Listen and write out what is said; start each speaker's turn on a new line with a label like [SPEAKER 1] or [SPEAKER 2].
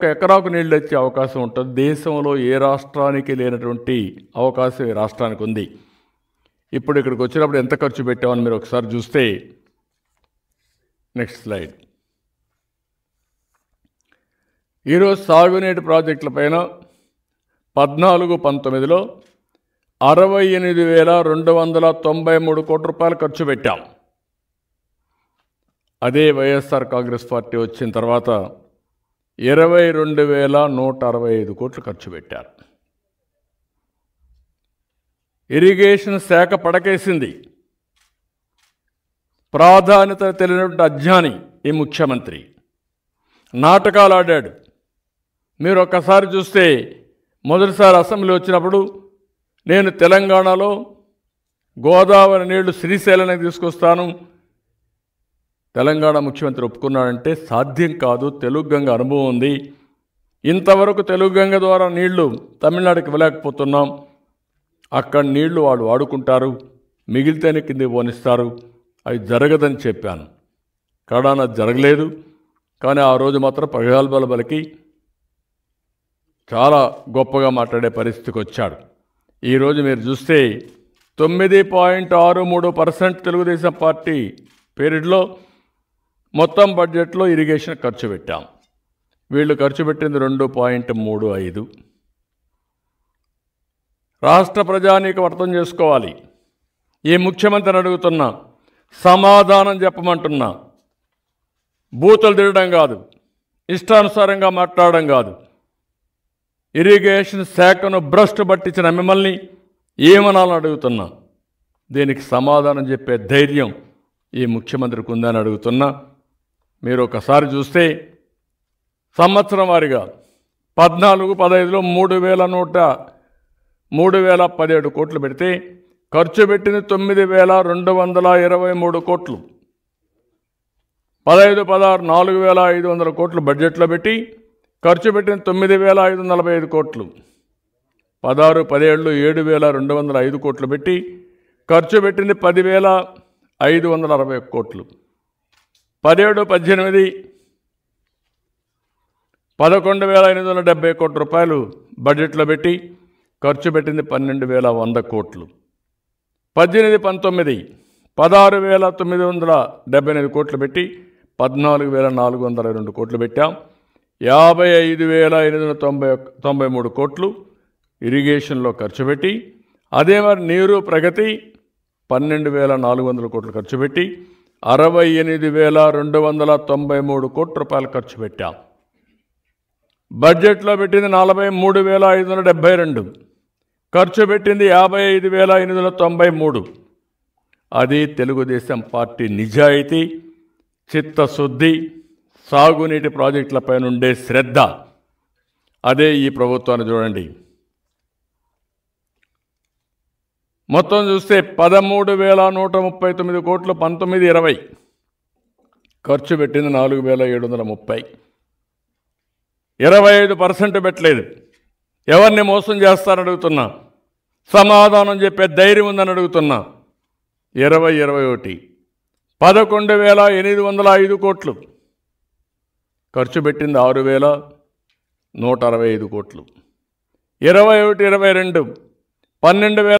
[SPEAKER 1] ఒక్క ఎకరాకు నీళ్ళు వచ్చే అవకాశం ఉంటుంది దేశంలో ఏ రాష్ట్రానికి లేనటువంటి అవకాశం ఈ రాష్ట్రానికి ఉంది ఇప్పుడు ఇక్కడికి వచ్చినప్పుడు ఎంత ఖర్చు పెట్టామని మీరు ఒకసారి చూస్తే నెక్స్ట్ స్లైడ్ ఈరోజు సాగునీటి ప్రాజెక్టుల పైన పద్నాలుగు పంతొమ్మిదిలో అరవై ఎనిమిది వేల రెండు వందల తొంభై మూడు కోట్ల రూపాయలు ఖర్చు పెట్టాం అదే వైఎస్ఆర్ కాంగ్రెస్ పార్టీ వచ్చిన తర్వాత ఇరవై రెండు వేల నూట అరవై ఐదు కోట్లు ఖర్చు పెట్టారు ఇరిగేషన్ శాఖ పడకేసింది ప్రాధాన్యత తెలియనటువంటి అజ్ఞాని ఈ ముఖ్యమంత్రి నాటకాలు ఆడాడు మీరు ఒక్కసారి చూస్తే మొదటిసారి అసెంబ్లీ వచ్చినప్పుడు నేను తెలంగాణలో గోదావరి నీళ్లు శ్రీశైలానికి తీసుకొస్తాను తెలంగాణ ముఖ్యమంత్రి ఒప్పుకున్నాడంటే సాధ్యం కాదు తెలుగు గంగ అనుభవం ఉంది ఇంతవరకు తెలుగు గంగ ద్వారా నీళ్లు తమిళనాడుకి ఇవ్వలేకపోతున్నాం అక్కడ నీళ్లు వాడు వాడుకుంటారు మిగిలితేనే కింద పోనిస్తారు అవి జరగదని చెప్పాను కడాన జరగలేదు కానీ ఆ రోజు మాత్రం ప్రగల్భాల బలికి చాలా గొప్పగా మాట్లాడే పరిస్థితికి వచ్చాడు ఈరోజు మీరు చూస్తే తొమ్మిది పాయింట్ ఆరు మూడు పర్సెంట్ తెలుగుదేశం పార్టీ పీరియడ్లో మొత్తం బడ్జెట్లో ఇరిగేషన్ ఖర్చు పెట్టాం వీళ్ళు ఖర్చు పెట్టింది రెండు పాయింట్ మూడు ఐదు రాష్ట్ర ప్రజానీకం అర్థం చేసుకోవాలి ఈ ముఖ్యమంత్రిని అడుగుతున్నా సమాధానం చెప్పమంటున్నా బూతులు తిరగడం కాదు ఇష్టానుసారంగా మాట్లాడడం కాదు ఇరిగేషన్ శాఖను భ్రష్టు పట్టించిన మిమ్మల్ని ఏమనాలని అడుగుతున్నా దీనికి సమాధానం చెప్పే ధైర్యం ఈ ముఖ్యమంత్రికి ఉందని అడుగుతున్నా మీరు ఒకసారి చూస్తే సంవత్సరం వారిగా పద్నాలుగు పదహైదులో మూడు వేల నూట మూడు వేల పదిహేడు కోట్లు పెడితే ఖర్చు పెట్టింది తొమ్మిది వేల రెండు వందల ఇరవై మూడు కోట్లు పదహైదు పదహారు నాలుగు వేల ఐదు వందల కోట్లు బడ్జెట్లో పెట్టి ఖర్చు పెట్టిన తొమ్మిది వేల ఐదు వందల నలభై ఐదు కోట్లు పదహారు పదిహేళ్ళు ఏడు వేల రెండు వందల ఐదు కోట్లు పెట్టి ఖర్చు పెట్టింది పదివేల ఐదు వందల అరవై ఒక్క కోట్లు పదిహేడు పద్దెనిమిది పదకొండు వేల ఎనిమిది వందల డెబ్బై కోట్ల రూపాయలు బడ్జెట్లో పెట్టి ఖర్చు పెట్టింది పన్నెండు వేల వంద కోట్లు పద్దెనిమిది పంతొమ్మిది పదహారు వేల తొమ్మిది వందల డెబ్బై ఎనిమిది కోట్లు పెట్టి పద్నాలుగు వేల నాలుగు వందల రెండు కోట్లు పెట్టాం యాభై ఐదు వేల ఎనిమిది వందల తొంభై ఒక్క తొంభై మూడు కోట్లు ఇరిగేషన్లో ఖర్చు పెట్టి అదే మరి నీరు ప్రగతి పన్నెండు వేల నాలుగు వందల కోట్లు ఖర్చు పెట్టి అరవై ఎనిమిది వేల రెండు వందల తొంభై మూడు కోట్ల రూపాయలు ఖర్చు పెట్టాం బడ్జెట్లో పెట్టింది నలభై మూడు వేల ఐదు వందల డెబ్బై రెండు ఖర్చు పెట్టింది యాభై ఐదు వేల ఎనిమిది వందల తొంభై మూడు అది తెలుగుదేశం పార్టీ నిజాయితీ చిత్తశుద్ధి సాగునీటి ప్రాజెక్టులపై ఉండే శ్రద్ధ అదే ఈ ప్రభుత్వాన్ని చూడండి మొత్తం చూస్తే పదమూడు వేల నూట ముప్పై తొమ్మిది కోట్లు పంతొమ్మిది ఇరవై ఖర్చు పెట్టింది నాలుగు వేల ఏడు వందల ముప్పై ఇరవై ఐదు పర్సెంట్ పెట్టలేదు ఎవరిని మోసం చేస్తారని అడుగుతున్నా సమాధానం చెప్పే ధైర్యం ఉందని అడుగుతున్నా ఇరవై ఇరవై ఒకటి పదకొండు వేల ఎనిమిది వందల ఐదు కోట్లు ఖర్చు పెట్టింది ఆరు వేల నూట అరవై ఐదు కోట్లు ఇరవై ఒకటి ఇరవై రెండు పన్నెండు వేల